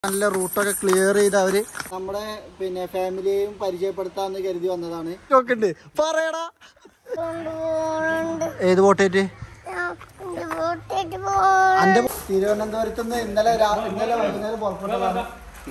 നല്ല റൂട്ടൊക്കെ ക്ലിയർ ചെയ്ത് അവര് നമ്മുടെ പിന്നെ ഫാമിലിയെയും പരിചയപ്പെടുത്താന്ന് കരുതി വന്നതാണ് നോക്കണ്ട് പറയടാ ഏത് ബോട്ടേറ്റ് അന്റെ തിരുവനന്തപുരത്ത് നിന്ന് ഇന്നലെ രാ- ഇന്നലെ വൈകുന്നേരം പുറപ്പെട്ടതാണ്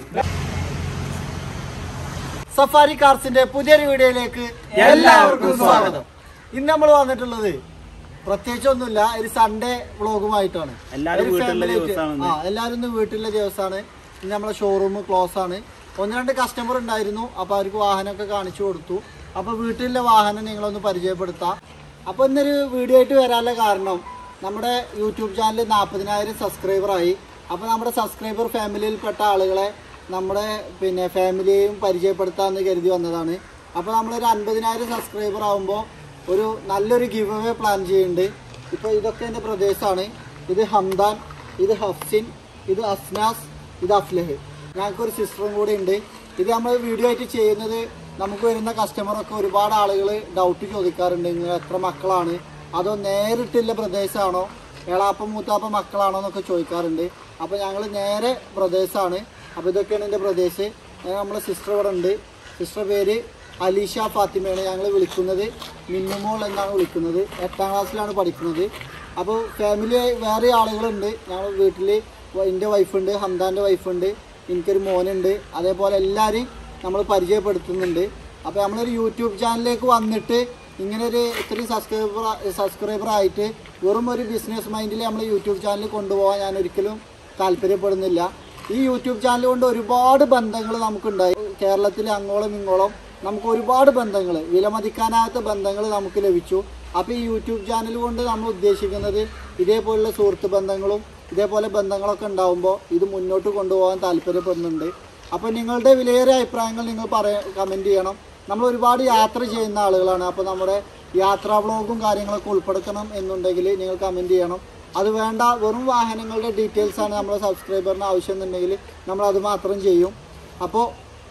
സഫാരി കാർസിന്റെ പുതിയൊരു വീഡിയോയിലേക്ക് എല്ലാവർക്കും സ്വാഗതം ഇന്ന് നമ്മൾ വന്നിട്ടുള്ളത് പ്രത്യേകിച്ചൊന്നുമില്ല ഒരു സൺഡേ വ്ളോഗുമായിട്ടാണ് എല്ലാവരും ഒരു വീട്ടിലുള്ള family ആയിട്ട്. ദിവസമാണ് ആ എല്ലാവരും ഇന്ന് വീട്ടിലെ ദിവസമാണ് ഇന്ന് നമ്മളെ ഷോറൂം ക്ലോസ് ആണ് ഒന്ന് രണ്ട് കസ്റ്റമർ ഉണ്ടായിരുന്നു അപ്പൊ അവർക്ക് വാഹനമൊക്കെ കാണിച്ചു കൊടുത്തു അപ്പൊ വീട്ടിലെ വാഹനം നിങ്ങളൊന്ന് പരിചയപ്പെടുത്താം അപ്പൊ ഇന്നൊരു വീഡിയോ ആയിട്ട് വരാനുള്ള കാരണം നമ്മുടെ യൂട്യൂബ് ചാനൽ നാൽപ്പതിനായിരം സബ്സ്ക്രൈബറായി അപ്പൊ നമ്മുടെ സബ്സ്ക്രൈബർ ഫാമിലിയിൽപ്പെട്ട ആളുകളെ നമ്മുടെ പിന്നെ ഫാമിലിയെയും പരിചയപ്പെടുത്താമെന്ന് കരുതി വന്നതാണ് അപ്പോൾ നമ്മളൊരു അൻപതിനായിരം സബ്സ്ക്രൈബർ ആകുമ്പോൾ ഒരു നല്ലൊരു ഗിവ് അവേ പ്ലാൻ ചെയ്യുന്നുണ്ട് ഇപ്പോൾ ഇതൊക്കെ എൻ്റെ പ്രദേശമാണ് ഇത് ഹംദാൻ ഇത് ഹഫ്സിൻ ഇത് അസ്നാസ് ഇത് അഫ്ലഹ് ഞങ്ങൾക്കൊരു സിസ്റ്ററും കൂടി ഉണ്ട് ഇത് നമ്മൾ വീഡിയോ ആയിട്ട് ചെയ്യുന്നത് നമുക്ക് വരുന്ന കസ്റ്റമറൊക്കെ ഒരുപാട് ആളുകൾ ഡൗട്ട് ചോദിക്കാറുണ്ട് നിങ്ങൾ എത്ര മക്കളാണ് അതോ നേരിട്ടുള്ള പ്രദേശമാണോ എളാപ്പം മൂത്താപ്പം മക്കളാണോ എന്നൊക്കെ ചോദിക്കാറുണ്ട് അപ്പോൾ ഞങ്ങൾ നേരെ പ്രദേശമാണ് അപ്പോൾ ഇതൊക്കെയാണ് എൻ്റെ പ്രദേശ് നമ്മളെ സിസ്റ്റർ ഇവിടെ ഉണ്ട് സിസ്റ്റർ പേര് അലീഷ ഫാത്തിമയാണ് ഞങ്ങൾ വിളിക്കുന്നത് മിന്നുമോൾ എന്നാണ് വിളിക്കുന്നത് എട്ടാം ക്ലാസ്സിലാണ് പഠിക്കുന്നത് അപ്പോൾ ഫാമിലി വേറെ ആളുകളുണ്ട് ഞങ്ങൾ വീട്ടിൽ എൻ്റെ വൈഫുണ്ട് ഹംദാൻ്റെ വൈഫുണ്ട് എനിക്കൊരു മോനുണ്ട് അതേപോലെ എല്ലാവരെയും നമ്മൾ പരിചയപ്പെടുത്തുന്നുണ്ട് അപ്പോൾ നമ്മളൊരു യൂട്യൂബ് ചാനലിലേക്ക് വന്നിട്ട് ഇങ്ങനെ ഒരു ഇത്രയും സബ്സ്ക്രൈബർ സബ്സ്ക്രൈബർ ആയിട്ട് വെറും ഒരു ബിസിനസ് മൈൻഡിൽ നമ്മൾ യൂട്യൂബ് ചാനൽ കൊണ്ടുപോകാൻ ഞാൻ ഒരിക്കലും താല്പര്യപ്പെടുന്നില്ല ഈ യൂട്യൂബ് ചാനൽ കൊണ്ട് ഒരുപാട് ബന്ധങ്ങൾ നമുക്കുണ്ടായി കേരളത്തിൽ അങ്ങോളം ഇങ്ങോളം നമുക്ക് ഒരുപാട് ബന്ധങ്ങൾ വിലമതിക്കാനാകാത്ത ബന്ധങ്ങൾ നമുക്ക് ലഭിച്ചു അപ്പോൾ ഈ യൂട്യൂബ് ചാനൽ കൊണ്ട് നമ്മൾ ഉദ്ദേശിക്കുന്നത് ഇതേപോലുള്ള സുഹൃത്ത് ബന്ധങ്ങളും ഇതേപോലെ ബന്ധങ്ങളൊക്കെ ഉണ്ടാകുമ്പോൾ ഇത് മുന്നോട്ട് കൊണ്ടുപോകാൻ താല്പര്യപ്പെടുന്നുണ്ട് അപ്പോൾ നിങ്ങളുടെ വിലയേറിയ അഭിപ്രായങ്ങൾ നിങ്ങൾ പറയ കമൻറ്റ് ചെയ്യണം നമ്മൾ ഒരുപാട് യാത്ര ചെയ്യുന്ന ആളുകളാണ് അപ്പോൾ നമ്മുടെ യാത്രാ വ്ളോഗും കാര്യങ്ങളൊക്കെ ഉൾപ്പെടുത്തണം എന്നുണ്ടെങ്കിൽ നിങ്ങൾ കമൻറ്റ് ചെയ്യണം അത് വേണ്ട വെറും വാഹനങ്ങളുടെ ഡീറ്റെയിൽസ് ആണ് നമ്മുടെ സബ്സ്ക്രൈബറിന് ആവശ്യം എന്നുണ്ടെങ്കിൽ നമ്മൾ അത് മാത്രം ചെയ്യും അപ്പോൾ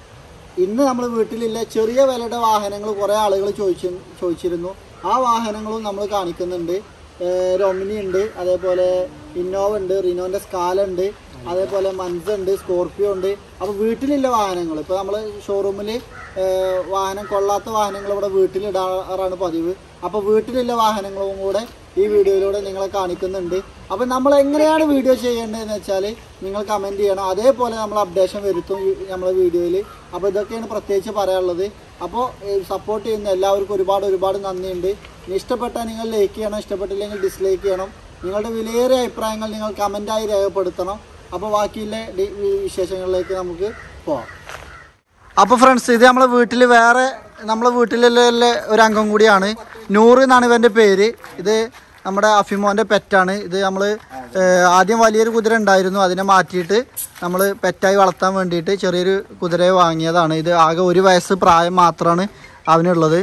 ഇന്ന് നമ്മൾ വീട്ടിലില്ല ചെറിയ വിലയുടെ വാഹനങ്ങൾ കുറേ ആളുകൾ ചോദിച്ചു ചോദിച്ചിരുന്നു ആ വാഹനങ്ങളും നമ്മൾ കാണിക്കുന്നുണ്ട് ഏഹ് റൊമിനി ഉണ്ട് അതേപോലെ ഇന്നോവ ഉണ്ട് റിനോൻ്റെ സ്കാല ഉണ്ട് അതേപോലെ മൻസ ഉണ്ട് സ്കോർപ്പിയോ ഉണ്ട് അപ്പോൾ വീട്ടിലുള്ള വാഹനങ്ങൾ ഇപ്പോൾ നമ്മൾ ഷോറൂമിൽ വാഹനം കൊള്ളാത്ത വാഹനങ്ങൾ ഇവിടെ വീട്ടിലിടാറാണ് പതിവ് അപ്പോൾ വീട്ടിലുള്ള വാഹനങ്ങളും കൂടെ ഈ വീഡിയോയിലൂടെ നിങ്ങളെ കാണിക്കുന്നുണ്ട് അപ്പോൾ നമ്മൾ എങ്ങനെയാണ് വീഡിയോ ചെയ്യേണ്ടതെന്ന് വെച്ചാൽ നിങ്ങൾ കമൻറ്റ് ചെയ്യണം അതേപോലെ നമ്മൾ അപ്ഡേഷൻ വരുത്തും ഈ നമ്മളെ വീഡിയോയിൽ അപ്പോൾ ഇതൊക്കെയാണ് പ്രത്യേകിച്ച് പറയാനുള്ളത് അപ്പോൾ സപ്പോർട്ട് ചെയ്യുന്ന എല്ലാവർക്കും ഒരുപാട് ഒരുപാട് നന്ദിയുണ്ട് ഇനി ഇഷ്ടപ്പെട്ടാൽ നിങ്ങൾ ലൈക്ക് ചെയ്യണം ഇഷ്ടപ്പെട്ടില്ലെങ്കിൽ ഡിസ്ലൈക്ക് ചെയ്യണം നിങ്ങളുടെ വിലയേറിയ അഭിപ്രായങ്ങൾ നിങ്ങൾ കമൻറ്റായി രേഖപ്പെടുത്തണം അപ്പോൾ ബാക്കിയുള്ള ഡി- വിശേഷങ്ങളിലേക്ക് നമുക്ക് പോവാം അപ്പോൾ ഫ്രണ്ട്സ് ഇത് നമ്മളെ വീട്ടിൽ വേറെ നമ്മളെ വീട്ടിലുള്ള ഒരു അംഗം കൂടിയാണ് നൂറ് എന്നാണ് ഇവൻ്റെ പേര് ഇത് നമ്മുടെ അഫിമോൻ്റെ പെറ്റാണ് ഇത് നമ്മൾ ആദ്യം വലിയൊരു കുതിര ഉണ്ടായിരുന്നു അതിനെ മാറ്റിയിട്ട് നമ്മൾ പെറ്റായി വളർത്താൻ വേണ്ടിയിട്ട് ചെറിയൊരു കുതിരയെ വാങ്ങിയതാണ് ഇത് ആകെ ഒരു വയസ്സ് പ്രായം മാത്രമാണ് അവനുള്ളത്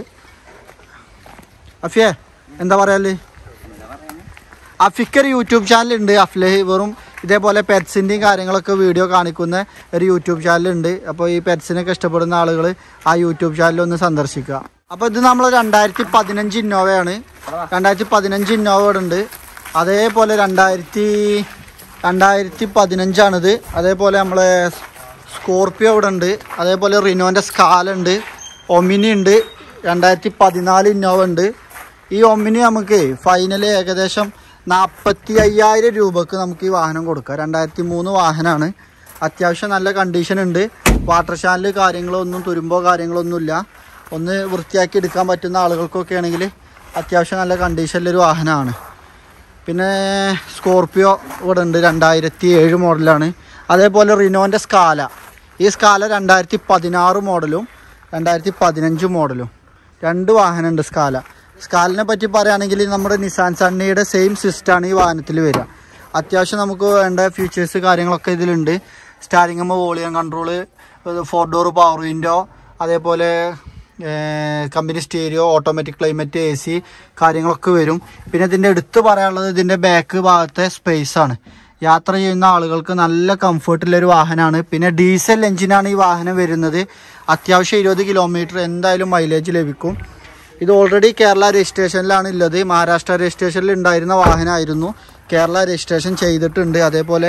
അഫിയെ എന്താ പറയാല് അഫിക്ക് ഒരു യൂട്യൂബ് ചാനലുണ്ട് അഫ്ലഹ് വെറും ഇതേപോലെ പെറ്റ്സിൻ്റെയും കാര്യങ്ങളൊക്കെ വീഡിയോ കാണിക്കുന്ന ഒരു യൂട്യൂബ് ചാനലുണ്ട് അപ്പോൾ ഈ പെറ്റ്സിനൊക്കെ ഇഷ്ടപ്പെടുന്ന ആളുകൾ ആ യൂട്യൂബ് ചാനൽ ഒന്ന് സന്ദർശിക്കുക അപ്പോൾ ഇത് നമ്മൾ രണ്ടായിരത്തി പതിനഞ്ച് ഇന്നോവയാണ് രണ്ടായിരത്തി പതിനഞ്ച് ഇന്നോവ ഇവിടെ ഉണ്ട് അതേപോലെ രണ്ടായിരത്തി രണ്ടായിരത്തി പതിനഞ്ചാണിത് അതേപോലെ നമ്മളെ സ്കോർപ്പിയോ ഇവിടെ ഉണ്ട് അതേപോലെ റിനോൻ്റെ സ്കാല ഉണ്ട് ഒമിനി ഉണ്ട് രണ്ടായിരത്തി പതിനാല് ഇന്നോവ ഉണ്ട് ഈ ഒമിനി നമുക്ക് ഫൈനൽ ഏകദേശം നാൽപ്പത്തി അയ്യായിരം രൂപക്ക് നമുക്ക് ഈ വാഹനം കൊടുക്കാം രണ്ടായിരത്തി മൂന്ന് വാഹനമാണ് അത്യാവശ്യം നല്ല കണ്ടീഷൻ ഉണ്ട് വാട്ടർ ചാനൽ കാര്യങ്ങളൊന്നും തുരുമ്പോ കാര്യങ്ങളൊന്നുമില്ല ഒന്ന് വൃത്തിയാക്കി എടുക്കാൻ പറ്റുന്ന ആളുകൾക്കൊക്കെ ആണെങ്കിൽ അത്യാവശ്യം നല്ല കണ്ടീഷനിലൊരു വാഹനമാണ് പിന്നെ സ്കോർപ്പിയോ ഇവിടെ ഉണ്ട് രണ്ടായിരത്തി ഏഴ് മോഡലാണ് അതേപോലെ റിനോൻ്റെ സ്കാല ഈ സ്കാല രണ്ടായിരത്തി പതിനാറ് മോഡലും രണ്ടായിരത്തി പതിനഞ്ച് മോഡലും രണ്ട് വാഹനമുണ്ട് സ്കാല സ്കാലിനെ പറ്റി പറയുകയാണെങ്കിൽ നമ്മുടെ നിസാൻ സണ്ണിയുടെ സെയിം സിസ്റ്റമാണ് ഈ വാഹനത്തിൽ വരിക അത്യാവശ്യം നമുക്ക് വേണ്ട ഫീച്ചേഴ്സ് കാര്യങ്ങളൊക്കെ ഇതിലുണ്ട് സ്റ്റാരിങ് അമ്മ volume control four door power window അതേപോലെ company stereo automatic climate A C കാര്യങ്ങളൊക്കെ വരും പിന്നെ ഇതിൻ്റെ എടുത്ത് പറയാനുള്ളത് ഇതിൻ്റെ ബാക്ക് ഭാഗത്തെ സ്പേസ് ആണ് യാത്ര ചെയ്യുന്ന ആളുകൾക്ക് നല്ല കംഫർട്ടുള്ള ഒരു വാഹനമാണ് പിന്നെ ഡീസൽ എഞ്ചിനാണ് ഈ വാഹനം വരുന്നത് അത്യാവശ്യം ഇരുപത് കിലോമീറ്റർ എന്തായാലും മൈലേജ് ലഭിക്കും ഇത് ഓൾറെഡി കേരള രജിസ്ട്രേഷനിലാണ് ഉള്ളത് മഹാരാഷ്ട്ര രജിസ്ട്രേഷനിൽ ഉണ്ടായിരുന്ന വാഹനമായിരുന്നു കേരള രജിസ്ട്രേഷൻ ചെയ്തിട്ടുണ്ട് അതേപോലെ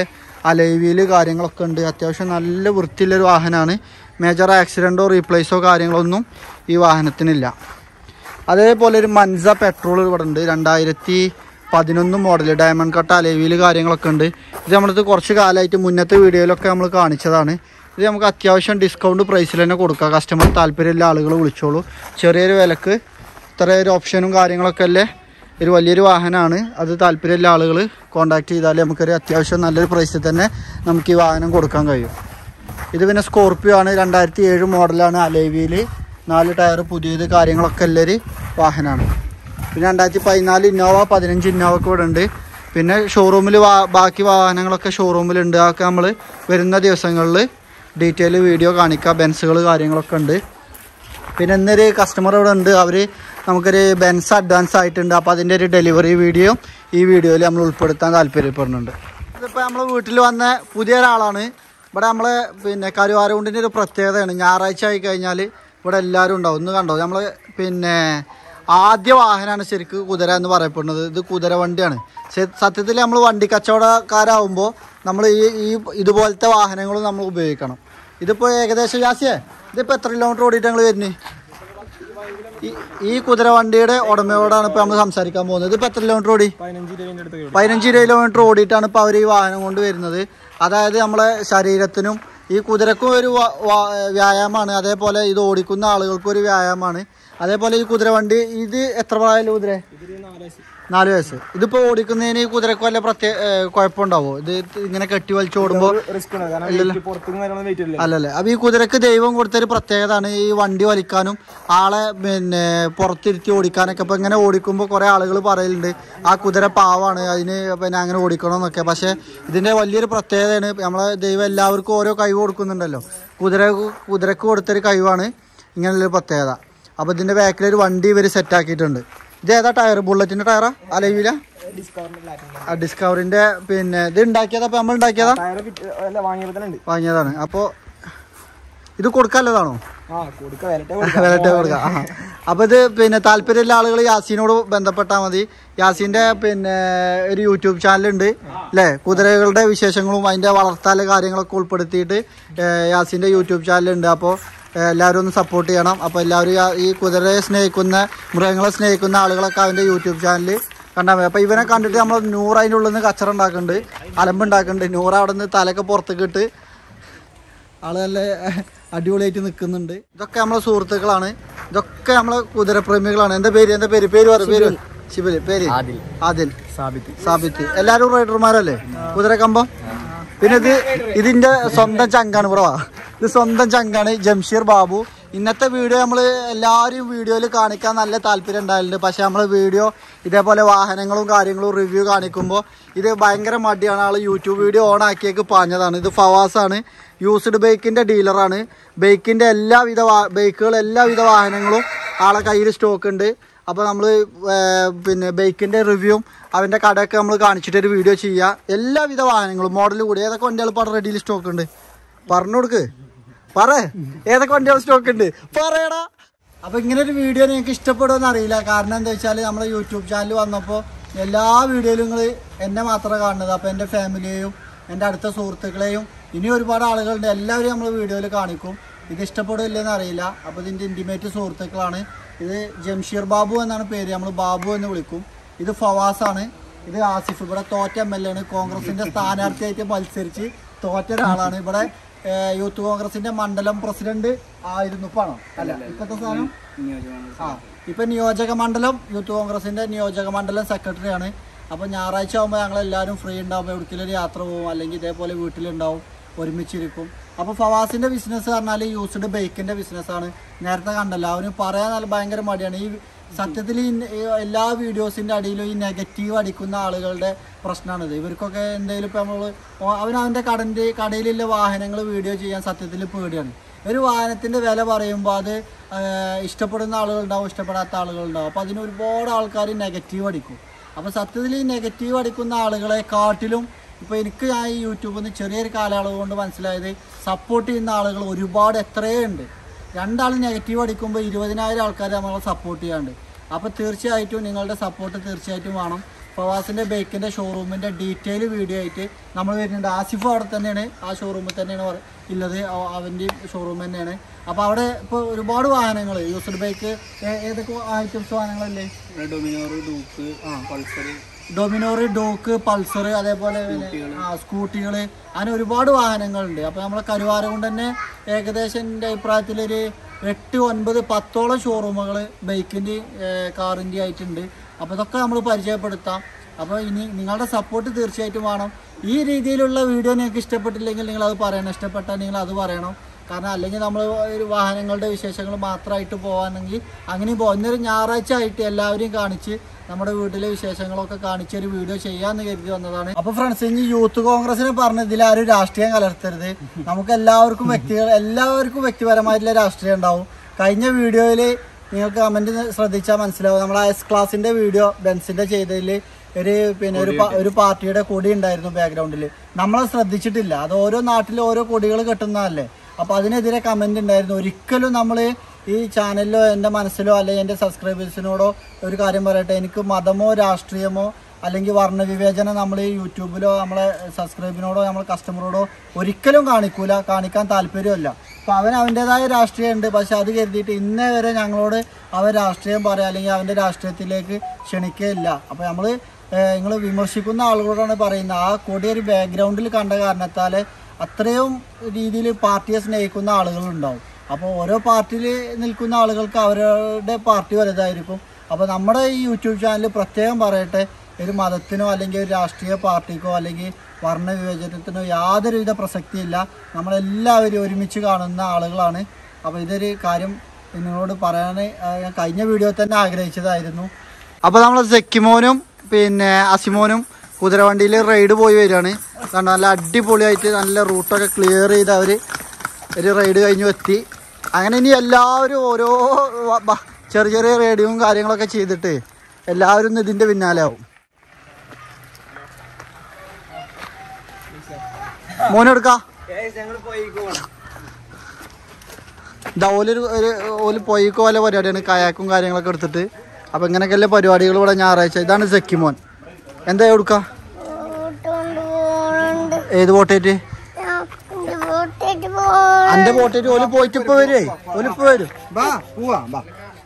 അലൈവിയിൽ കാര്യങ്ങളൊക്കെ ഉണ്ട് അത്യാവശ്യം നല്ല വൃത്തിയുള്ളൊരു വാഹനമാണ് മേജർ ആക്സിഡൻറ്റോ റീപ്ലേസോ കാര്യങ്ങളൊന്നും ഈ വാഹനത്തിനില്ല അതേപോലെ ഒരു മൻസ പെട്രോൾ ഇവിടെ ഉണ്ട് രണ്ടായിരത്തി പതിനൊന്ന് മോഡൽ ഡയമണ്ട് കട്ട് അലവിയിൽ കാര്യങ്ങളൊക്കെ ഉണ്ട് ഇത് നമ്മളത് കുറച്ച് കാലമായിട്ട് മുന്നത്തെ വീഡിയോയിലൊക്കെ നമ്മൾ കാണിച്ചതാണ് ഇത് നമുക്ക് അത്യാവശ്യം ഡിസ്കൗണ്ട് പ്രൈസിൽ തന്നെ കൊടുക്കാം കസ്റ്റമർ താല്പര്യമുള്ള ആളുകൾ വിളിച്ചോളൂ ചെറിയൊരു വിലക്ക് ഇത്ര ഒരു ഓപ്ഷനും കാര്യങ്ങളൊക്കെ അല്ലേ ഒരു വലിയൊരു വാഹനമാണ് അത് താല്പര്യമുള്ള ആളുകൾ കോൺടാക്ട് ചെയ്താൽ നമുക്കൊരു അത്യാവശ്യം നല്ലൊരു പ്രൈസിൽ തന്നെ നമുക്ക് ഈ വാഹനം കൊടുക്കാൻ കഴിയും ഇത് പിന്നെ സ്കോർപ്പിയോ ആണ് രണ്ടായിരത്തി ഏഴ് മോഡലാണ് അലേവിയിൽ നാല് ടയർ പുതിയത് കാര്യങ്ങളൊക്കെ ഉള്ളൊരു വാഹനമാണ് പിന്നെ രണ്ടായിരത്തി പതിനാല് ഇന്നോവ പതിനഞ്ച് ഇന്നോവ ഒക്കെ ഇവിടെ ഉണ്ട് പിന്നെ ഷോറൂമിൽ വാ ബാക്കി വാഹനങ്ങളൊക്കെ ഷോറൂമിലുണ്ട് അതൊക്കെ നമ്മൾ വരുന്ന ദിവസങ്ങളിൽ ഡീറ്റെയിൽ വീഡിയോ കാണിക്കുക ബെൻസുകൾ കാര്യങ്ങളൊക്കെ ഉണ്ട് പിന്നെ ഇന്നൊരു കസ്റ്റമർ ഇവിടെ ഉണ്ട് അവർ നമുക്കൊരു ബെൻസ് അഡ്വാൻസ് ആയിട്ടുണ്ട് അപ്പോൾ അതിൻ്റെ ഒരു ഡെലിവറി വീഡിയോ ഈ വീഡിയോയിൽ നമ്മൾ ഉൾപ്പെടുത്താൻ താല്പര്യപ്പെടുന്നുണ്ട് ഇതിപ്പോൾ നമ്മൾ വീട്ടിൽ വന്ന പുതിയ ഒരാളാണ് ഇവിടെ നമ്മളെ പിന്നെ കരുവാരകുണ്ടിൻ്റെ ഒരു പ്രത്യേകതയാണ് ഞായറാഴ്ച ആയി കഴിഞ്ഞാൽ ഇവിടെ എല്ലാവരും ഉണ്ടാവും ഒന്ന് കണ്ടോ നമ്മൾ പിന്നെ ആദ്യ വാഹനമാണ് ശരിക്ക് കുതിര എന്ന് പറയപ്പെടുന്നത് ഇത് കുതിര വണ്ടിയാണ് ശ- സത്യത്തിൽ നമ്മൾ വണ്ടി കച്ചവടക്കാരാകുമ്പോൾ നമ്മൾ ഈ ഈ ഇതുപോലത്തെ വാഹനങ്ങളും നമ്മൾ ഉപയോഗിക്കണം ഇതിപ്പോൾ ഏകദേശം ജാസിയേ ഇതിപ്പോൾ എത്ര കിലോമീറ്റർ ഓടിയിട്ട് ഞങ്ങൾ വരുന്നത് ഈ ഈ കുതിര വണ്ടിയുടെ ഉടമയോടാണ് ഇപ്പോൾ നമ്മൾ സംസാരിക്കാൻ പോകുന്നത് ഇതിപ്പോൾ എത്ര കിലോമീറ്റർ ഓടി പതിനഞ്ച് ഇരുപതിൻ്റെ അടുത്ത് പതിനഞ്ച് കിലോമീറ്റർ ഓടിയിട്ടാണ് ഇപ്പോൾ അവർ ഈ വാഹനം കൊണ്ട് വരുന്നത് അതായത് നമ്മളെ ശരീരത്തിനും ഈ കുതിരക്കും ഒരു വ- വ- വ്യായാമമാണ് അതേപോലെ ഇത് ഓടിക്കുന്ന ആളുകൾക്കും ഒരു വ്യായാമമാണ് അതേപോലെ ഈ കുതിര വണ്ടി ഇത് എത്ര പ്രായമുള്ള കുതിര ഇതൊരു നാല് വയസ്സ് നാല് വയസ്സ് ഇതിപ്പോൾ ഓടിക്കുന്നതിന് ഈ കുതിരക്ക് വല്ല പ്രത്യേക കുഴപ്പമുണ്ടാവോ ഇത് ഇങ്ങനെ കെട്ടി വലിച്ച് ഓടുമ്പോൾ റിസ്ക് ഉണ്ട് കാരണം weight പുറത്തുനിന്ന് കാര്യങ്ങളും വെയിറ്റ് ഇല്ല അല്ലല്ലേ അപ്പൊ ഈ കുതിരക്ക് ദൈവം കൊടുത്തൊരു പ്രത്യേകതയാണ് ഈ വണ്ടി വലിക്കാനും ആളെ പിന്നെ പുറത്തിരുത്തി ഓടിക്കാനൊക്കെ ഇപ്പൊ ഇങ്ങനെ ഓടിക്കുമ്പോൾ കുറെ ആളുകൾ പറയലുണ്ട് ആ കുതിര പാവാണ് അതിന് പിന്നെ അങ്ങനെ ഓടിക്കണമെന്നൊക്കെ പക്ഷെ ഇതിന്റെ വലിയൊരു പ്രത്യേകതയാണ് നമ്മളെ ദൈവം എല്ലാവർക്കും ഓരോ കഴിവ് കൊടുക്കുന്നുണ്ടല്ലോ കുതിര കുതിരക്ക് കൊടുത്തൊരു കഴിവാണ് ഇങ്ങനെയുള്ളൊരു പ്രത്യേകത അപ്പൊ ഇതിന്റെ ബാക്കിൽ ഒരു വണ്ടി ഇവർ സെറ്റ് ആക്കിയിട്ടുണ്ട് ഇത് ഏതാ ടയർ ബുള്ളറ്റിന്റെ ടയറാ അലവില ആ ഡിസ്കവറിന്റെ പിന്നെ ഇത് ഉണ്ടാക്കിയതാ അപ്പൊ നമ്മൾ ഉണ്ടാക്കിയതാ ടയർ അല്ല വാങ്ങിയപ്പോൾ തന്നെ ഉണ്ട് വാങ്ങിയതാണ് അപ്പോൾ ഇത് കൊടുക്കാനുള്ളതാണോ ആ കൊടുക്ക വിലട്ടെ വിലട്ട് കൊടുക്കാം ആ. അപ്പൊ ഇത് പിന്നെ താല്പര്യമുള്ള ആളുകൾ യാസീനോട് ബന്ധപ്പെട്ടാൽ മതി യാസീന്റെ പിന്നെ ഒരു യൂട്യൂബ് ചാനലുണ്ട് അല്ലേ കുതിരകളുടെ വിശേഷങ്ങളും അതിന്റെ വളർത്താലെ കാര്യങ്ങളൊക്കെ ഉൾപ്പെടുത്തിയിട്ട് ഏഹ്, യാസീന്റെ യൂട്യൂബ് ചാനലുണ്ട് അപ്പോൾ എല്ലാവരും ഒന്ന് സപ്പോർട്ട് ചെയ്യണം അപ്പോൾ എല്ലാവരും യാ- ഈ കുതിരയെ സ്നേഹിക്കുന്ന മൃഗങ്ങളെ സ്നേഹിക്കുന്ന ആളുകളൊക്കെ അവൻ്റെ യൂട്യൂബ് ചാനലിൽ കണ്ടാൽ മതി അപ്പോൾ ഇവനെ കണ്ടിട്ട് നമ്മൾ നൂറ് അതിൻ്റെ ഉള്ളിൽ നിന്ന് കച്ചറ ഉണ്ടാക്കുന്നുണ്ട് അലമ്പുണ്ടാക്കുന്നുണ്ട് നൂറ് അവിടെ നിന്ന് തലയൊക്കെ പുറത്തേക്ക് ഇട്ട് ആള് നല്ല അടിപൊളിയായിട്ട് നിൽക്കുന്നുണ്ട് ഇതൊക്കെ നമ്മളെ സുഹൃത്തുക്കളാണ് ഇതൊക്കെ നമ്മളെ കുതിരപ്രേമികളാണ് എന്താ പേര് എന്താ പേര് പേര് പറ പേര് ശിബില് പേര് ആദിൽ ആദിൽ സാബിത്ത് സാബിത്ത് എല്ലാരും റൈഡർമാരല്ലേ കുതിരക്കമ്പം പിന്നെ ഇത് ഇതിന്റെ സ്വന്തം ചങ്കാണ് ബ്രോ ഇത് സ്വന്തം ചങ്കാണ് ജംഷീർ ബാബു ഇന്നത്തെ വീഡിയോ നമ്മൾ എല്ലാവരും വീഡിയോയിൽ കാണിക്കാൻ നല്ല താല്പര്യം ഉണ്ടായിട്ടുണ്ട് പക്ഷെ നമ്മൾ വീഡിയോ ഇതേപോലെ വാഹനങ്ങളും കാര്യങ്ങളും റിവ്യൂ കാണിക്കുമ്പോൾ ഇത് ഭയങ്കര മടിയാണ് ആൾ യൂട്യൂബ് വീഡിയോ ഓൺ ആക്കിയേക്ക് പാഞ്ഞതാണ് ഇത് ഫവാസാണ് യൂസ്ഡ് ബൈക്കിന്റെ ഡീലറാണ് ബൈക്കിന്റെ എല്ലാവിധ വാ- ബൈക്കുകൾ എല്ലാവിധ വാഹനങ്ങളും ആളെ കയ്യിൽ സ്റ്റോക്ക് ഉണ്ട് അപ്പോൾ നമ്മൾ പിന്നെ ബൈക്കിന്റെ റിവ്യൂവും അവന്റെ കടയൊക്കെ നമ്മൾ കാണിച്ചിട്ട് ഒരു വീഡിയോ ചെയ്യുക എല്ലാവിധ വാഹനങ്ങളും മോഡൽ കൂടി ഏതൊക്കെ വണ്ടികൾ ഇപ്പോൾ റെഡിയിൽ സ്റ്റോക്ക് ഉണ്ട് പറഞ്ഞു കൊടുക്ക് പറ ഏതൊക്കെ വണ്ടികൾ സ്റ്റോക്ക് ഉണ്ട് പറയടാ അപ്പൊ ഇങ്ങനെ ഒരു വീഡിയോ നിങ്ങൾക്ക് ഇഷ്ടപ്പെടുമെന്ന് അറിയില്ല കാരണം എന്താ വെച്ചാൽ നമ്മളെ യൂട്യൂബ് ചാനൽ വന്നപ്പോൾ എല്ലാ വീഡിയോയിലും നിങ്ങൾ എന്നെ മാത്രമേ കാണുന്നത് അപ്പോൾ എൻ്റെ ഫാമിലിയെയും എൻ്റെ അടുത്ത സുഹൃത്തുക്കളെയും ഇനി ഒരുപാട് ആളുകളുണ്ട് എല്ലാവരും നമ്മൾ വീഡിയോയിൽ കാണിക്കും ഇത് ഇഷ്ടപ്പെടില്ലെന്ന് അറിയില്ല അപ്പോൾ ഇതിൻ്റെ ഇൻറ്റിമേറ്റ് സുഹൃത്തുക്കളാണ് ഇത് ജംഷീർ ബാബു എന്നാണ് പേര് നമ്മൾ ബാബു എന്ന് വിളിക്കും ഇത് ഫവാസാണ് ഇത് ആസിഫ് ഇവിടെ തോറ്റ എം എൽ എ ആണ് കോൺഗ്രസിന്റെ സ്ഥാനാർത്ഥിയായിട്ട് മത്സരിച്ച് തോറ്റ ഒരാളാണ് ഇവിടെ ഏഹ്, യൂത്ത് കോൺഗ്രസിന്റെ മണ്ഡലം പ്രസിഡന്റ് ആയിരുന്നു ഇപ്പാണോ അല്ല ഇപ്പത്തെ സ്ഥാനം ആ ഇപ്പൊ നിയോജക മണ്ഡലം യൂത്ത് കോൺഗ്രസിന്റെ നിയോജക മണ്ഡലം സെക്രട്ടറിയാണ് അപ്പൊ ഞായറാഴ്ച ആകുമ്പോൾ ഞങ്ങൾ എല്ലാവരും ഫ്രീ ഉണ്ടാവും എവിടേക്കെങ്കിലും ഒരു യാത്ര പോകും അല്ലെങ്കിൽ ഇതേപോലെ വീട്ടിലുണ്ടാവും ഒരുമിച്ചിരിക്കും അപ്പൊ ഫവാസിന്റെ ബിസിനസ് പറഞ്ഞാൽ യൂസ്ഡ് ബൈക്കിന്റെ ബിസിനസ്സാണ് നേരത്തെ കണ്ടല്ലോ അവന് പറയാൻ നല്ല ഭയങ്കര മടിയാണ് ഈ സത്യത്തിൽ ഈ ഈ എല്ലാ വീഡിയോസിന്റെ അടിയിലും ഈ നെഗറ്റീവ് അടിക്കുന്ന ആളുകളുടെ പ്രശ്നമാണിത് ഇവർക്കൊക്കെ എന്തെങ്കിലും ഇപ്പൊ നമ്മൾ അവൻ അവന്റെ കടന്റെ കടയിലുള്ള വാഹനങ്ങൾ വീഡിയോ ചെയ്യാൻ സത്യത്തിൽ പേടിയാണ് ഒരു വാഹനത്തിന്റെ വില പറയുമ്പോൾ അത് ആ, ഇഷ്ടപ്പെടുന്ന ആളുകളുണ്ടാവും ഇഷ്ടപ്പെടാത്ത ആളുകളുണ്ടാവും അപ്പോൾ അതിന് ഒരുപാട് ആൾക്കാർ നെഗറ്റീവ് അടിക്കും അപ്പോൾ സത്യത്തിൽ ഈ നെഗറ്റീവ് അടിക്കുന്ന ആളുകളെ കാട്ടിലും ഇപ്പോൾ എനിക്ക് ഞാൻ ഈ യൂട്യൂബിൽ നിന്ന് ചെറിയൊരു കാലയളവ് കൊണ്ട് മനസ്സിലായത് സപ്പോർട്ട് ചെയ്യുന്ന ആളുകൾ ഒരുപാട് എത്രയേ ഉണ്ട് രണ്ടാൾ നെഗറ്റീവ് അടിക്കുമ്പോൾ ഇരുപതിനായിരം ആൾക്കാർ നമ്മളെ സപ്പോർട്ട് ചെയ്യാണ്ട് അപ്പോൾ തീർച്ചയായിട്ടും നിങ്ങളുടെ സപ്പോർട്ട് തീർച്ചയായിട്ടും വേണം ഫവാസിന്റെ ബൈക്കിന്റെ ഷോറൂമിന്റെ ഡീറ്റെയിൽ വീഡിയോ ആയിട്ട് നമ്മൾ വരുന്നുണ്ട് ആസിഫ് അവിടെ തന്നെയാണ് ആ ഷോറൂമിൽ തന്നെയാണ് പറ- ഉള്ളത് അവ- അവന്റെയും ഷോറൂം തന്നെയാണ് അപ്പോൾ അവിടെ ഇപ്പോൾ ഒരുപാട് വാഹനങ്ങൾ യൂസ്ഡ് ബൈക്ക് ഏതൊക്കെ ഐറ്റംസ് വാഹനങ്ങളല്ലേ Dominar Duke Pulsar Dominar Duke Pulsar അതേപോലെ പിന്നെ ആ സ്കൂട്ടികൾ അങ്ങനെ ഒരുപാട് വാഹനങ്ങളുണ്ട് അപ്പോൾ നമ്മളെ കരുവാരം കൊണ്ട് തന്നെ ഏകദേശം എൻ്റെ അഭിപ്രായത്തിലൊരു എട്ട് ഒൻപത് പത്തോളം ഷോറൂമുകൾ ബൈക്കിൻ്റെ കാറിൻ്റെ ആയിട്ടുണ്ട് അപ്പോൾ ഇതൊക്കെ നമ്മൾ പരിചയപ്പെടുത്താം അപ്പോൾ ഇനി നിങ്ങളുടെ സപ്പോർട്ട് തീർച്ചയായിട്ടും വേണം ഈ രീതിയിലുള്ള വീഡിയോ നിങ്ങൾക്ക് ഇഷ്ടപ്പെട്ടില്ലെങ്കിൽ നിങ്ങൾ അത് പറയണം ഇഷ്ടപ്പെട്ടാൽ നിങ്ങൾ അത് പറയണം കാരണം അല്ലെങ്കിൽ നമ്മൾ ഒരു വാഹനങ്ങളുടെ വിശേഷങ്ങൾ മാത്രമായിട്ട് പോകാനെങ്കിൽ അങ്ങനെയും പോകും ഇന്നൊരു ഞായറാഴ്ച ആയിട്ട് എല്ലാവരെയും കാണിച്ച് നമ്മുടെ വീട്ടിലെ വിശേഷങ്ങളൊക്കെ കാണിച്ച് ഒരു വീഡിയോ ചെയ്യാന്ന് കരുതി വന്നതാണ് അപ്പൊ ഫ്രണ്ട്സ് ഇനി യൂത്ത് കോൺഗ്രസിനെ പറഞ്ഞ ഇതിൽ ആരും രാഷ്ട്രീയം കലർത്തരുത് നമുക്ക് എല്ലാവർക്കും വ്യക്തികൾ എല്ലാവർക്കും വ്യക്തിപരമായിട്ടുള്ള രാഷ്ട്രീയം ഉണ്ടാവും കഴിഞ്ഞ വീഡിയോയിൽ നിങ്ങൾക്ക് കമന്റ് ശ്രദ്ധിച്ചാൽ മനസ്സിലാവും നമ്മൾ എസ് ക്ലാസിന്റെ വീഡിയോ ബെൻസിന്റെ ചെയ്തതിൽ ഒരു പിന്നെ ഒരു പ- ഒരു പാർട്ടിയുടെ കൊടി ഉണ്ടായിരുന്നു ബാക്ക്ഗ്രൗണ്ടിൽ നമ്മളെ ശ്രദ്ധിച്ചിട്ടില്ല അത് ഓരോ നാട്ടിലും ഓരോ കൊടികൾ കെട്ടുന്നതല്ലേ അപ്പോൾ അതിനെതിരെ കമന്റ് ഉണ്ടായിരുന്നു ഒരിക്കലും നമ്മൾ ഈ ചാനലിലോ എൻ്റെ മനസ്സിലോ അല്ലെങ്കിൽ എൻ്റെ സബ്സ്ക്രൈബേഴ്സിനോടോ ഒരു കാര്യം പറയട്ടെ എനിക്ക് മതമോ രാഷ്ട്രീയമോ അല്ലെങ്കിൽ വർണ്ണവിവേചനം നമ്മൾ ഈ യൂട്യൂബിലോ നമ്മളെ സബ്സ്ക്രൈബിനോടോ നമ്മളെ കസ്റ്റമറോടോ ഒരിക്കലും കാണിക്കൂല കാണിക്കാൻ താല്പര്യമല്ല അപ്പോൾ അവൻ അവൻ്റെതായ രാഷ്ട്രീയമുണ്ട് പക്ഷെ അത് കരുതിയിട്ട് ഇന്നേ വരെ ഞങ്ങളോട് അവൻ രാഷ്ട്രീയം പറയാം അല്ലെങ്കിൽ അവൻ്റെ രാഷ്ട്രീയത്തിലേക്ക് ക്ഷണിക്കുകയില്ല അപ്പോൾ നമ്മൾ നിങ്ങൾ വിമർശിക്കുന്ന ആളുകളോടാണ് പറയുന്നത് ആ കൊടി ഒരു ബാക്ക്ഗ്രൗണ്ടിൽ കണ്ട കാരണത്താൽ അത്രയും രീതിയിൽ പാർട്ടിയെ സ്നേഹിക്കുന്ന ആളുകളുണ്ടാവും അപ്പോൾ ഓരോ പാർട്ടിയിൽ നിൽക്കുന്ന ആളുകൾക്ക് അവരുടെ പാർട്ടി വലുതായിരിക്കും അപ്പോൾ നമ്മുടെ ഈ യൂട്യൂബ് ചാനൽ പ്രത്യേകം പറയട്ടെ ഒരു മതത്തിനോ അല്ലെങ്കിൽ ഒരു രാഷ്ട്രീയ പാർട്ടിക്കോ അല്ലെങ്കിൽ വർണ്ണ വിവേചനത്തിനോ യാതൊരുവിധ പ്രസക്തിയില്ല നമ്മളെല്ലാവരും ഒരുമിച്ച് കാണുന്ന ആളുകളാണ് അപ്പോൾ ഇതൊരു കാര്യം നിങ്ങളോട് പറയാൻ ആ, ഞാൻ കഴിഞ്ഞ വീഡിയോ തന്നെ ആഗ്രഹിച്ചതായിരുന്നു അപ്പോൾ നമ്മൾ സെക്കിമോനും പിന്നെ അസിമോനും കുതിരവണ്ടിയിൽ റൈഡ് പോയി വരികയാണ് കാരണം നല്ല അടിപൊളിയായിട്ട് നല്ല റൂട്ടൊക്കെ ക്ലിയർ ചെയ്ത് അവർ ഒരു റൈഡ് കഴിഞ്ഞു എത്തി അങ്ങനെ ഇനി എല്ലാവരും ഓരോ വ- ബ- ചെറിയ ചെറിയ റേഡിയോയും കാര്യങ്ങളൊക്കെ ചെയ്തിട്ട് എല്ലാവരും ഇന്ന് ഇതിൻ്റെ പിന്നാലെ ആവും മോനെടുക്ക ഞങ്ങൾ പോയിക്കോണം ഇതാ ഓലൊരു ഒരു ഓല് പൊയ്ക്കോ പോലെ പരിപാടിയാണ് കയാക്കും കാര്യങ്ങളൊക്കെ എടുത്തിട്ട് അപ്പം ഇങ്ങനെയൊക്കെയല്ലേ പരിപാടികൾ ഇവിടെ ഞായറാഴ്ച ഇതാണ് സെക്കിമോൻ എന്താ എടുക്ക ബോട്ടുകൊണ്ട് പോണുണ്ട് ഏത് ബോട്ടേറ്റ് എന്റെ ബോട്ടേറ്റ് പോണ അന്റെ ബോട്ടേറ്റ് ഓല് പോയിട്ട് ഇപ്പൊ വരുവേ ഓല് ഇപ്പൊ വരും ബാ പോവാ ബാ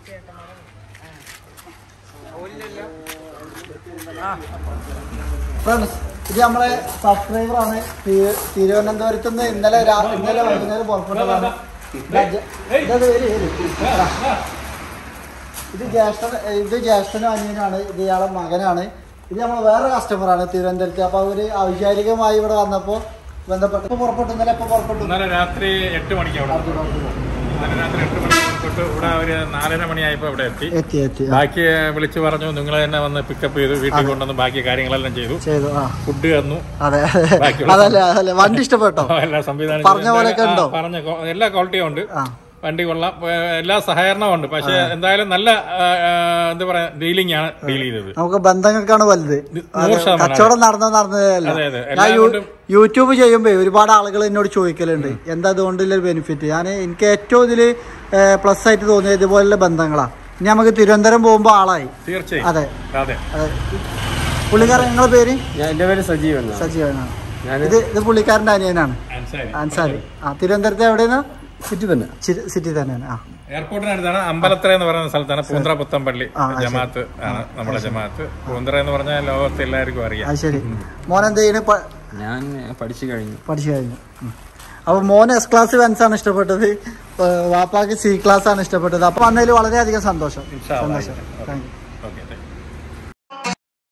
ഫ്രണ്ട്സ് ഇത് നമ്മളെ സബ്സ്ക്രൈബർ ആണ് തി- തിരുവനന്തപുരത്ത് നിന്ന് ഇന്നലെ രാ- ഇന്നലെ വൈകുന്നേരം പുറപ്പെട്ടതാണ് ഇതാ- ഇതത് വരി, വരി. ആ. ഇത് ജ്യേഷ്ഠൻ ഇത് ജ്യേഷ്ഠനും അനിയനാണ് ഇത് ഇയാളെ മകനാണ് ഇത് നമ്മൾ വേറെ കസ്റ്റമറാണ് തിരുവനന്തപുരത്ത് അപ്പോൾ അവർ ഔപചാരികമായി ഇവിടെ വന്നപ്പോൾ ബന്ധപ്പെട്ട് ഇപ്പോൾ പുറപ്പെട്ടു ഇന്നലെ ഇപ്പോൾ പുറപ്പെട്ടു ഇന്നലെ രാത്രി എട്ട് മണിക്ക് അവിടെ ഇന്നലെ രാത്രി എട്ട് മണിക്ക് പുറപ്പെട്ടു ഇവിടെ ഒരു നാലര മണിയായപ്പോൾ ഇവിടെ എത്തി എത്തി എത്തി ആ. ബാക്കി വിളിച്ചു പറഞ്ഞു നിങ്ങൾ തന്നെ വന്ന് പിക്കപ്പ് ചെയ്തു വീട്ടിൽ കൊണ്ടുവന്ന് ബാക്കി കാര്യങ്ങളെല്ലാം ചെയ്തു ചെയ്തു ആ ഫുഡ് തന്നു അതെ ബാക്കിയുള്ള അതല്ലേ അതല്ലേ വണ്ടി ഇഷ്ടപ്പെട്ടോ എല്ലാ സംവിധാനം പറഞ്ഞ പോലെയൊക്കെ ഉണ്ടോ? പറഞ്ഞ കൊ- എല്ലാ ക്വാളിറ്റിയും ഉണ്ട് ആ വണ്ടി കൊള്ളാം ഏ, എല്ലാ സഹകരണവും ഉണ്ട് പക്ഷെ എന്തായാലും നല്ല ആ, ആ, എന്താ പറയാ ഡീലിംഗ് ആണ് ഡീൽ ചെയ്തത് നമുക്ക് ബന്ധങ്ങൾക്കാണ് വലുത് നൂറ് അതെ, ശതമാനം. കച്ചവടം നടന്ന നടന്നതല്ല അതെ, അതെ. ഞാൻ എല്ലാം യൂ- കൊണ്ടും- യൂട്യൂബ് ചെയ്യുമ്പോ ഒരുപാട് ആളുകൾ എന്നോട് ചോദിക്കലുണ്ട് എന്താ അതുകൊണ്ടുള്ള ബെനിഫിറ്റ് ഞാൻ എനിക്ക് ഏറ്റവും ഇതില് പ്ലസ് ആയിട്ട് തോന്നിയത് ഇതുപോലുള്ള ബന്ധങ്ങളാ ഇനി നമുക്ക് തിരുവനന്തപുരം പോകുമ്പോ ആളായി തീർച്ചയായും അതെ അതെ അതെ പുള്ളിക്കാരൻ നിങ്ങളെ പേര് ഞാൻ എന്റെ പേര് സജീവൻ സജീവനാണ് ഇത് ഇത് പുള്ളിക്കാരന്റെ അനിയനാണ് അൻസാരി അൻസാരി ആ തിരുവനന്തപുരത്ത് എവിടെയാണ് സിറ്റി തന്നെ സിറ്റി തന്നെയാണ് ആ എയർപോർട്ടിനടുത്താണ് അമ്പലത്തറ എന്ന് പറയുന്ന സ്ഥലത്താണ് പൂന്തറ പുത്തമ്പള്ളി ആ, ആ, ശരി. ജമാഅത്ത് ആണ് നമ്മുടെ ജമാഅത്ത് പൂന്തറ എന്ന് പറഞ്ഞാൽ ലോകത്ത് എല്ലാവർക്കും അറിയാം അത് ശരി മോൻ എന്ത് ചെയ്യണ് പ- ഞാൻ പഠിച്ചു കഴിഞ്ഞു പഠിച്ചു കഴിഞ്ഞു ഉം. അപ്പൊ മോന് എസ് ക്ലാസ് വെൻസ് ആണ് ഇഷ്ടപ്പെട്ടത് ഏ, വാപ്പാക്ക് സി ക്ലാസ് ആണ് ഇഷ്ടപ്പെട്ടത് അപ്പൊ വന്നതിൽ വളരെയധികം സന്തോഷം ഇൻഷാ അള്ളാ. സന്തോഷം thank you okay thank you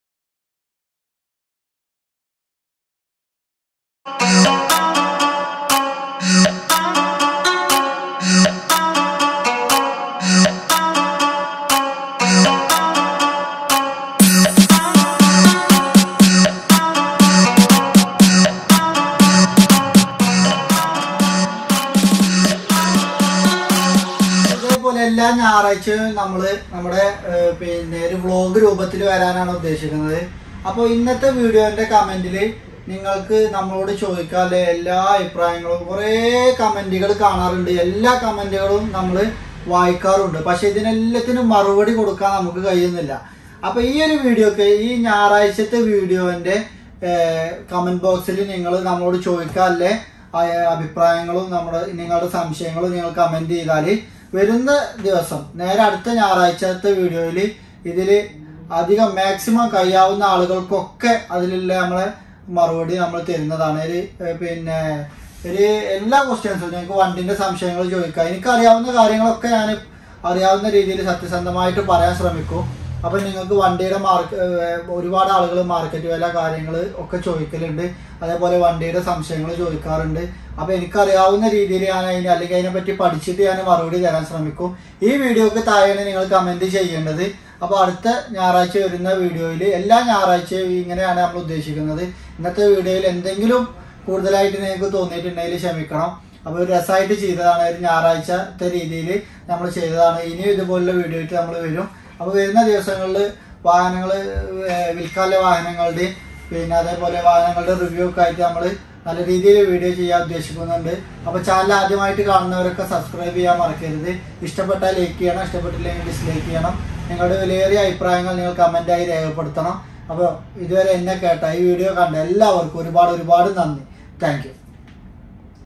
ഇതേപോലെ എല്ലാ ഞായറാഴ്ചയും നമ്മള് നമ്മുടെ ഏ, പിന്നെ ഒരു വ്ളോഗ് രൂപത്തിൽ വരാനാണ് ഉദ്ദേശിക്കുന്നത് അപ്പോൾ ഇന്നത്തെ വീഡിയോന്റെ കമന്റിൽ നിങ്ങൾക്ക് നമ്മളോട് ചോദിക്കാല്ലേ എല്ലാ അഭിപ്രായങ്ങളും കുറേ കമന്റുകൾ കാണാറുണ്ട് എല്ലാ കമന്റുകളും നമ്മൾ വായിക്കാറുണ്ട് പക്ഷെ ഇതിനെല്ലാത്തിനും മറുപടി കൊടുക്കാൻ നമുക്ക് കഴിയുന്നില്ല അപ്പൊ ഈ ഒരു വീഡിയോക്ക് ഈ ഞായറാഴ്ചത്തെ വീഡിയോന്റെ കമന്റ് ബോക്സിൽ നിങ്ങൾ നമ്മളോട് ചോദിക്കാല്ലേ അഭിപ്രായങ്ങളും നമ്മുടെ നിങ്ങളുടെ സംശയങ്ങളും നിങ്ങൾ കമന്റ് ചെയ്താൽ വരുന്ന ദിവസം നേരെ അടുത്ത ഞായറാഴ്ചത്തെ വീഡിയോയിൽ ഇതിൽ അധികം മാക്സിമം കഴിയാവുന്ന ആളുകൾക്കൊക്കെ അതിലുള്ള നമ്മളെ മറുപടി നമ്മൾ തരുന്നതാണ് ഒരു ഏഹ്, പിന്നെ ഒരു എല്ലാ ക്വസ്റ്റ്യൻസും നിങ്ങൾക്ക് വണ്ടിന്റെ സംശയങ്ങൾ ചോദിക്കാം എനിക്കറിയാവുന്ന കാര്യങ്ങളൊക്കെ ഞാൻ അറിയാവുന്ന രീതിയിൽ സത്യസന്ധമായിട്ട് പറയാൻ ശ്രമിക്കും അപ്പൊ നിങ്ങൾക്ക് വണ്ടിയുടെ മാർക്ക് ഒരുപാട് ആളുകൾ മാർക്കറ്റ് വില കാര്യങ്ങൾ ഒക്കെ ചോദിക്കലുണ്ട് അതേപോലെ വണ്ടിയുടെ സംശയങ്ങൾ ചോദിക്കാറുണ്ട് അപ്പൊ എനിക്കറിയാവുന്ന രീതിയിൽ ഞാൻ അതിന് അല്ലെങ്കിൽ അതിനെ പറ്റി പഠിച്ചിട്ട് ഞാൻ മറുപടി തരാൻ ശ്രമിക്കും ഈ വീഡിയോക്ക് താഴെയാണ് നിങ്ങൾ കമന്റ് ചെയ്യേണ്ടത് അപ്പൊ അടുത്ത ഞായറാഴ്ച വരുന്ന വീഡിയോയിൽ എല്ലാ ഞായറാഴ്ചയും ഇങ്ങനെയാണ് നമ്മൾ ഉദ്ദേശിക്കുന്നത് ഇന്നത്തെ വീഡിയോയിൽ എന്തെങ്കിലും കൂടുതലായിട്ട് നിങ്ങൾക്ക് തോന്നിയിട്ടുണ്ടെങ്കിൽ ക്ഷമിക്കണം അപ്പൊ ഒരു രസമായിട്ട് ചെയ്തതാണ് ഒരു ഞായറാഴ്ചത്തെ രീതിയിൽ നമ്മൾ ചെയ്തതാണ് ഇനിയും ഇതുപോലുള്ള വീഡിയോ ആയിട്ട് നമ്മൾ വരും അപ്പൊ വരുന്ന ദിവസങ്ങളിൽ വാഹനങ്ങൾ വിൽക്കാനുള്ള വാഹനങ്ങളുടെ പിന്നെ അതേപോലെ വാഹനങ്ങളുടെ റിവ്യൂ ഒക്കെ ആയിട്ട് നമ്മൾ നല്ല രീതിയിൽ വീഡിയോ ചെയ്യാൻ ഉദ്ദേശിക്കുന്നുണ്ട് അപ്പൊ ചാനൽ ആദ്യമായിട്ട് കാണുന്നവരൊക്കെ സബ്സ്ക്രൈബ് ചെയ്യാൻ മറക്കരുത് ഇഷ്ടപ്പെട്ടാൽ ലൈക്ക് ചെയ്യണം ഇഷ്ടപ്പെട്ടില്ലെങ്കിൽ ഡിസ്ലൈക്ക് ചെയ്യണം നിങ്ങളുടെ വിലയേറിയ അഭിപ്രായങ്ങൾ നിങ്ങൾ കമന്റായി രേഖപ്പെടുത്തണം അപ്പോൾ ഇതുവരെ എന്നെ കേട്ട ഈ വീഡിയോ കണ്ട എല്ലാവർക്കും ഒരുപാട് ഒരുപാട് നന്ദി താങ്ക് യു